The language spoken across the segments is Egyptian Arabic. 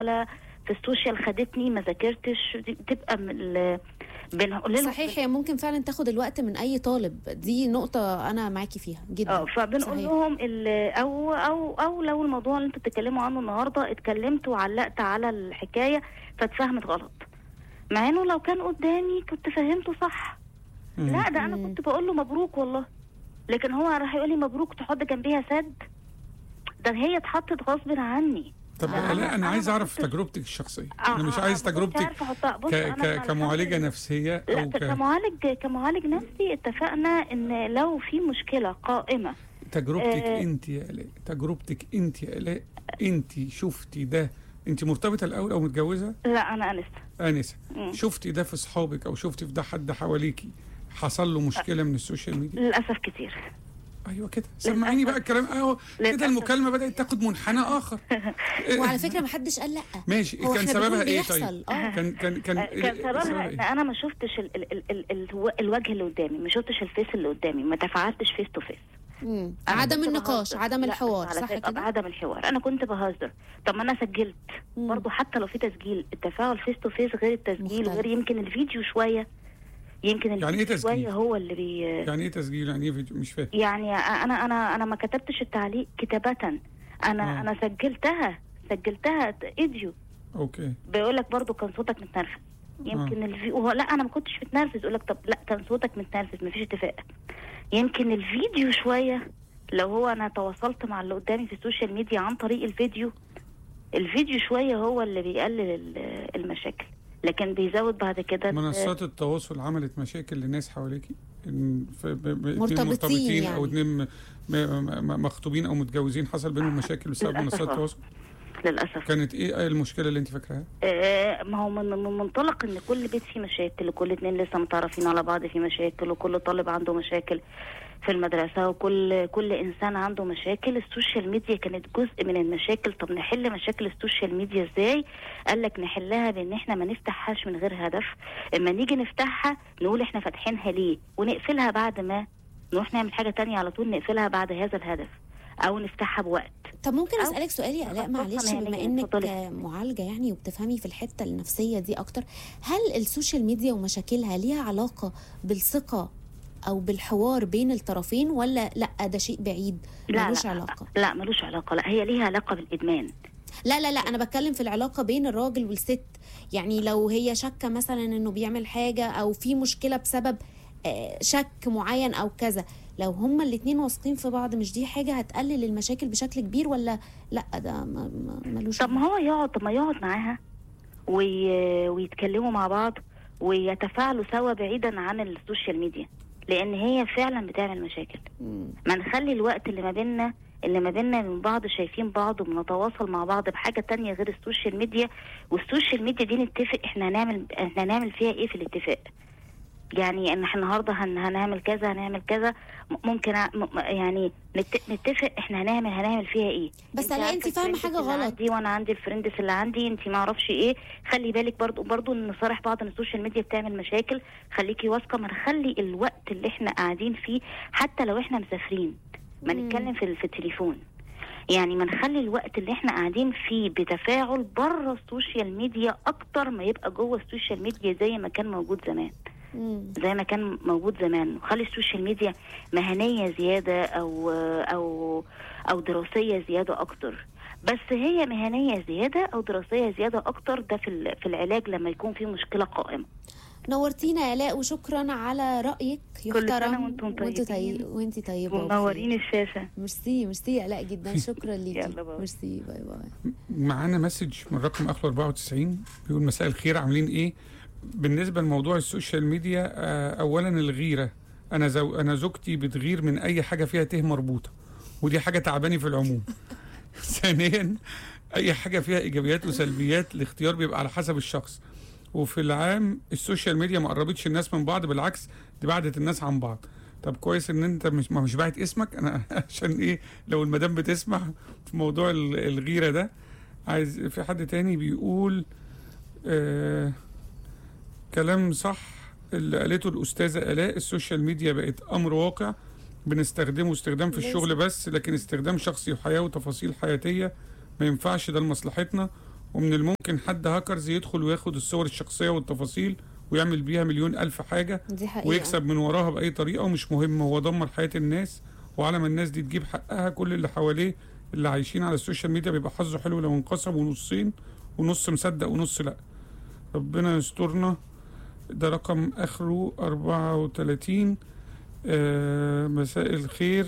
داخله في السوشيال خدتني ما ذاكرتش دي بتبقى من ال- بنقول لهم صحيح هي ممكن فعلا تاخد الوقت من اي طالب دي نقطه انا معاكي فيها جدا اه فبنقول صحيح. لهم ال- او او او لو الموضوع اللي انتوا بتتكلموا عنه النهارده اتكلمت وعلقت على الحكايه فاتفهمت غلط مع انه لو كان قدامي كنت فهمته صح مم. لا ده انا مم. كنت بقول له مبروك والله لكن هو راح يقول لي مبروك تحط جنبيها سد ده هي اتحطت غصب عني طب أنا- لا أنا انا عايز ما اعرف كنتش- تجربتك الشخصيه آه، انا مش آه، عايز ما كنتش تجربتك عارفة أحطها. بص، ك أنا ك لما كمعالجه دخلت- نفسيه لا او ك- ك كمعالج كمعالج نفسي اتفقنا ان لو في مشكله قائمه تجربتك آه. انت يا الاء تجربتك انت يا الاء انت شفتي ده انت مرتبطه الاول او متجوزه لا انا انسه انسه مم. شفتي ده في اصحابك او شفتي في ده حد حواليكي حصل له مشكله من السوشيال ميديا للاسف كتير ايوه كده سمعيني بقى الكلام اهو كده للأسف. المكالمه بدات تاخد منحنى اخر وعلى فكره ما حدش قال لا ماشي هو كان إحنا سببها بنقول ايه بيحصل. طيب آه. كان كان كان كان سببها ان إيه؟ انا ما شفتش ال ال ال ال ال الوجه اللي قدامي ما شفتش الفيس اللي قدامي ما تفاعلتش فيس تو فيس مم. أنا عدم كنت النقاش بهزر. عدم لا، الحوار على صح فكرة كده عدم الحوار انا كنت بهزر طب ما انا سجلت مم. برضو حتى لو في تسجيل التفاعل فيس تو فيس غير التسجيل مختلف. غير يمكن الفيديو شويه يمكن يعني إيه الفيديو تسجيل؟ شويه هو اللي بي يعني ايه تسجيل يعني ايه فيديو مش فاهم يعني انا انا انا ما كتبتش التعليق كتابه انا آه. انا سجلتها سجلتها ايديو اوكي بيقول لك برضو كان صوتك متنرفز يمكن الفي... وهو لا انا ما كنتش متنرفز يقول لك طب لا كان صوتك متنرفز مفيش اتفاق يمكن الفيديو شويه لو هو انا تواصلت مع اللي قدامي في السوشيال ميديا عن طريق الفيديو الفيديو شويه هو اللي بيقلل ال- المشاكل لكن بيزود بعد كده منصات التواصل عملت مشاكل لناس حواليكي إن ف- ب- ب- اتنين مرتبطين مرتبطين او يعني. اتنين م- م- م- مخطوبين او متجوزين حصل بينهم مشاكل بسبب للأسف منصات آه. التواصل للاسف كانت ايه المشكله اللي انت فاكراها آه، ما هو من من منطلق ان كل بيت فيه مشاكل وكل اتنين لسه متعرفين على بعض فيه مشاكل وكل طالب عنده مشاكل في المدرسة وكل كل إنسان عنده مشاكل السوشيال ميديا كانت جزء من المشاكل طب نحل مشاكل السوشيال ميديا إزاي قال لك نحلها بإن إحنا ما نفتحهاش من غير هدف اما نيجي نفتحها نقول إحنا فاتحينها ليه ونقفلها بعد ما نروح نعمل حاجة تانية على طول نقفلها بعد هذا الهدف أو نفتحها بوقت طب ممكن أو اسالك سؤال يا الاء تخصصاً معلش يعني بما انك اتفضلي. معالجه يعني وبتفهمي في الحته النفسيه دي اكتر هل السوشيال ميديا ومشاكلها ليها علاقه بالثقه او بالحوار بين الطرفين ولا لا ده شيء بعيد لا ملوش لا علاقه لا ملوش علاقة لا هي ليها علاقة بالإدمان لا لا لا انا بتكلم في العلاقه بين الراجل والست يعني لو هي شاكه مثلا انه بيعمل حاجه او في مشكله بسبب آه، شك معين او كذا لو هما الاتنين واثقين في بعض مش دي حاجه هتقلل المشاكل بشكل كبير ولا لا ده ما- ما- ملوش طب ما هو يقعد طب ما يقعد معاها وي... ويتكلموا مع بعض ويتفاعلوا سوا بعيدا عن السوشيال ميديا لان هي فعلا بتعمل مشاكل مم. ما نخلي الوقت اللي ما بيننا اللي ما بيننا من بعض شايفين بعض وبنتواصل مع بعض بحاجه تانية غير السوشيال ميديا والسوشيال ميديا دي نتفق احنا هنعمل احنا هنعمل فيها ايه في الاتفاق يعني ان احنا النهارده هن... هنعمل كذا هنعمل كذا م- ممكن أ... م... م- يعني نت... نتفق احنا هنعمل هنعمل فيها ايه بس انت الاقي عارفة انت فاهمه الفريندز حاجه اللي غلط عندي وانا عندي الفريندز اللي عندي انت ما اعرفش ايه خلي بالك برضو برضو ان نصارح بعض ان السوشيال ميديا بتعمل مشاكل خليكي واثقه ما نخلي الوقت اللي احنا قاعدين فيه حتى لو احنا مسافرين ما مم. نتكلم في في التليفون يعني ما نخلي الوقت اللي احنا قاعدين فيه بتفاعل بره السوشيال ميديا اكتر ما يبقى جوه السوشيال ميديا زي ما كان موجود زمان مم. زي ما كان موجود زمان خلي السوشيال ميديا مهنيه زياده او او او دراسيه زياده اكتر بس هي مهنيه زياده او دراسيه زياده اكتر ده في ال- في العلاج لما يكون في مشكله قائمه نورتينا يا الاء وشكرا على رايك كل يحترم سنة وانتم وانتوا طيبين. طيب وانت طيبه وبخير. منورين الشاشه ميرسي ميرسي يا الاء جدا شكرا ليكي يلا باي. ميرسي باي باي معانا مسج من رقم اخر 94 بيقول مساء الخير عاملين ايه بالنسبه لموضوع السوشيال ميديا آه، اولا الغيره انا زو انا زوجتي بتغير من اي حاجه فيها ته مربوطه ودي حاجه تعباني في العموم ثانيا اي حاجه فيها ايجابيات وسلبيات الاختيار بيبقى على حسب الشخص وفي العام السوشيال ميديا ما قربتش الناس من بعض بالعكس دي بعدت الناس عن بعض طب كويس ان انت مش ما مش باعت اسمك انا عشان ايه لو المدام بتسمع في موضوع ال- الغيره ده عايز في حد تاني بيقول آه كلام صح اللي قالته الأستاذة آلاء السوشيال ميديا بقت أمر واقع بنستخدمه استخدام في لازم. الشغل بس لكن استخدام شخصي وحياة وتفاصيل حياتية ما ينفعش ده لمصلحتنا ومن الممكن حد هاكرز يدخل وياخد الصور الشخصيه والتفاصيل ويعمل بيها مليون الف حاجه دي حقيقه ويكسب من وراها باي طريقه ومش مهم هو دمر حياه الناس وعلى ما الناس دي تجيب حقها كل اللي حواليه اللي عايشين على السوشيال ميديا بيبقى حظه حلو لو انقسموا نصين ونص مصدق ونص لا ربنا يسترنا ده رقم اخره 34 آه مساء الخير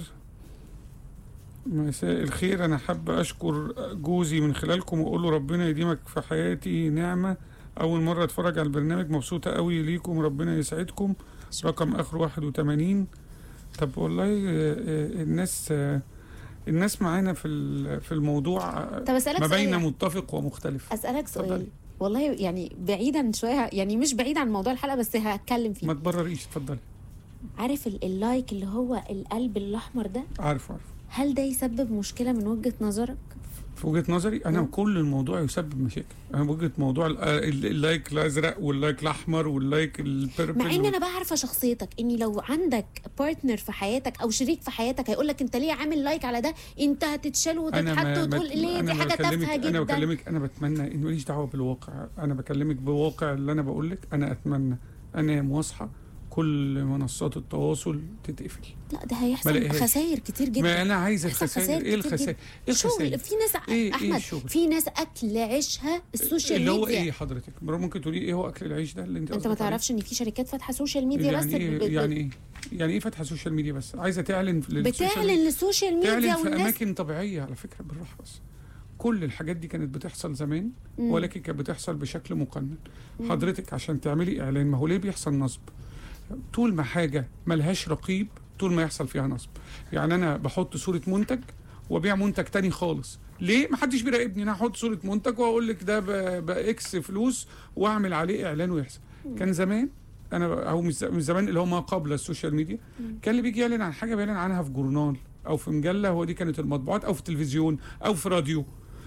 مساء الخير انا حابة اشكر جوزي من خلالكم واقول له ربنا يديمك في حياتي نعمة اول مرة اتفرج على البرنامج مبسوطة قوي ليكم ربنا يسعدكم رقم اخره 81 طب والله آه، آه، الناس آه، الناس معانا في ال- في الموضوع آه، طب اسالك ما بين سؤال متفق ومختلف اسالك سؤال اتفضلي. والله يعني بعيدا شويه يعني مش بعيد عن موضوع الحلقه بس هتكلم فيه ما تبرريش اتفضلي عارف ال- اللايك اللي هو القلب الاحمر ده عارف عارف هل ده يسبب مشكله من وجهه نظرك في وجهه نظري انا مم. كل الموضوع يسبب مشاكل انا وجهه موضوع ال- ال- اللايك الازرق واللايك الاحمر واللايك البيربل مع ان انا بقى عارفه شخصيتك اني لو عندك بارتنر في حياتك او شريك في حياتك هيقول لك انت ليه عامل لايك على ده انت هتتشال انا وتتحط ما وتقول ما- ليه دي أنا حاجه بكلمك تافهه انا جدا بكلمك انا بتمنى ان ماليش دعوه بالواقع انا بكلمك بواقع اللي انا بقول لك انا اتمنى انام واصحى كل منصات التواصل تتقفل لا ده ما هيحصل لاقيهاش. خسائر كتير جدا ما انا عايز هيحصل الخسائر ايه كتير الخسائر جداً. ايه شغل الخسائر في ناس إيه- إيه احمد الشغل؟ في ناس اكل عيشها السوشيال اللي هو ميديا ايه حضرتك ممكن تقولي ايه هو اكل العيش ده اللي انت انت ما قصدك عليه؟ تعرفش ان في شركات فاتحه سوشيال ميديا يعني بس ايه ب- ب- يعني ايه يعني ايه فاتحه سوشيال ميديا بس عايزه تعلن للسوشيال ميديا؟ بتعلن للسوشيال ميديا تعلن في والناس اماكن طبيعيه على فكره بالراحه بس كل الحاجات دي كانت بتحصل زمان مم. ولكن كانت بتحصل بشكل مقنن مم. حضرتك عشان تعملي اعلان ما هو ليه بيحصل نصب طول ما حاجه ملهاش رقيب طول ما يحصل فيها نصب يعني انا بحط صوره منتج وابيع منتج تاني خالص ليه ما حدش بيراقبني انا هحط صوره منتج واقول لك ده ب- باكس فلوس واعمل عليه اعلان ويحصل كان زمان انا او مش من زمان اللي هو ما قبل السوشيال ميديا كان اللي بيجي يعلن عن حاجه بيعلن عنها في جورنال او في مجله هو دي كانت المطبوعات او في تلفزيون او في راديو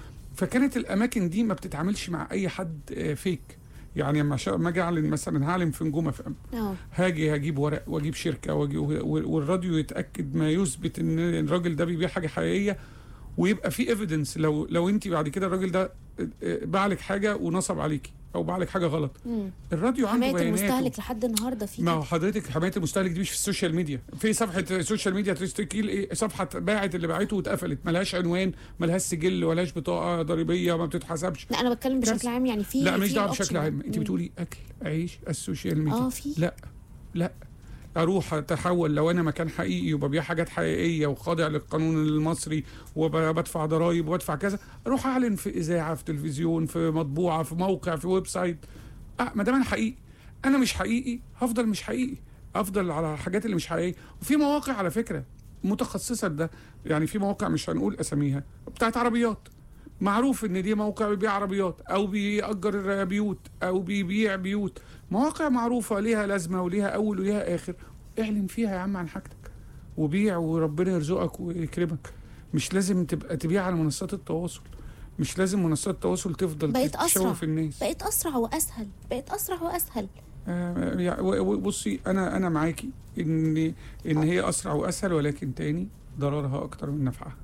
فكانت الاماكن دي ما بتتعاملش مع اي حد آه، فيك يعني لما شا- ما اجي اعلن مثلا هعلن في نجومه في ام اه هاجي هجيب ورق واجيب شركه واجي و- والراديو يتاكد ما يثبت ان الراجل ده بيبيع حاجه حقيقيه ويبقى في ايفيدنس لو لو انت بعد كده الراجل ده آه، آه، باع لك حاجه ونصب عليكي او باع لك حاجه غلط مم. الراديو عنده حمايه بياناته المستهلك لحد النهارده في ما كده. هو حضرتك حمايه المستهلك دي مش في السوشيال ميديا في صفحه السوشيال ميديا تشتكي ايه صفحه باعت اللي باعته واتقفلت ملهاش عنوان ملهاش سجل ولاش بطاقه ضريبيه ما بتتحسبش لا انا بتكلم بس- بشكل عام يعني في لا مش في دعوه الأوبشن بشكل ده. عام انت مم. بتقولي اكل عيش السوشيال ميديا اه في لا لا اروح اتحول لو انا مكان حقيقي وببيع حاجات حقيقيه وخاضع للقانون المصري وبدفع ضرائب وبدفع كذا اروح اعلن في اذاعه في تلفزيون في مطبوعه في موقع في ويب سايت أه ما دام انا حقيقي انا مش حقيقي هفضل مش حقيقي افضل على الحاجات اللي مش حقيقيه وفي مواقع على فكره متخصصه لده يعني في مواقع مش هنقول اساميها بتاعت عربيات معروف ان دي موقع بيبيع عربيات او بيأجر بيوت او بيبيع بيوت مواقع معروفة ليها لازمة وليها اول وليها اخر اعلن فيها يا عم عن حاجتك وبيع وربنا يرزقك ويكرمك مش لازم تبقى تبيع على منصات التواصل مش لازم منصات التواصل تفضل بقت أسرع. تشوف الناس بقت اسرع واسهل بقت اسرع واسهل آه، يعني و- و- بصي انا انا معاكي ان ان هي اسرع واسهل ولكن تاني ضررها اكتر من نفعها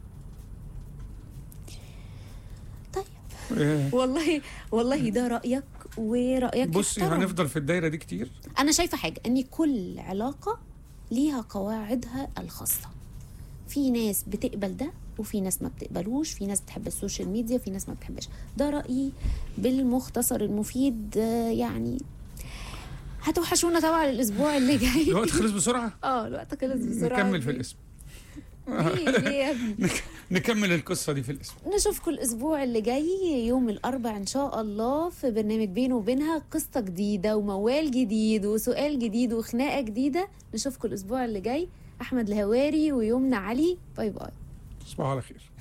طيب آه، والله والله ده رايك ورايك بصي يحترم. هنفضل في الدايره دي كتير انا شايفه حاجه ان كل علاقه ليها قواعدها الخاصه في ناس بتقبل ده وفي ناس ما بتقبلوش في ناس بتحب السوشيال ميديا وفي ناس ما بتحبش ده رايي بالمختصر المفيد آه، يعني هتوحشونا طبعا الاسبوع اللي جاي الوقت خلص بسرعه اه الوقت خلص بسرعه نكمل في الاسم ليه ليه يا ابني نك- نكمل القصه دي في الاسم نشوفكم الاسبوع اللي جاي يوم الاربع ان شاء الله في برنامج بينه وبينها قصه جديده وموال جديد وسؤال جديد وخناقه جديده نشوفكم الاسبوع اللي جاي احمد الهواري ويمنى علي باي باي تصبحوا على خير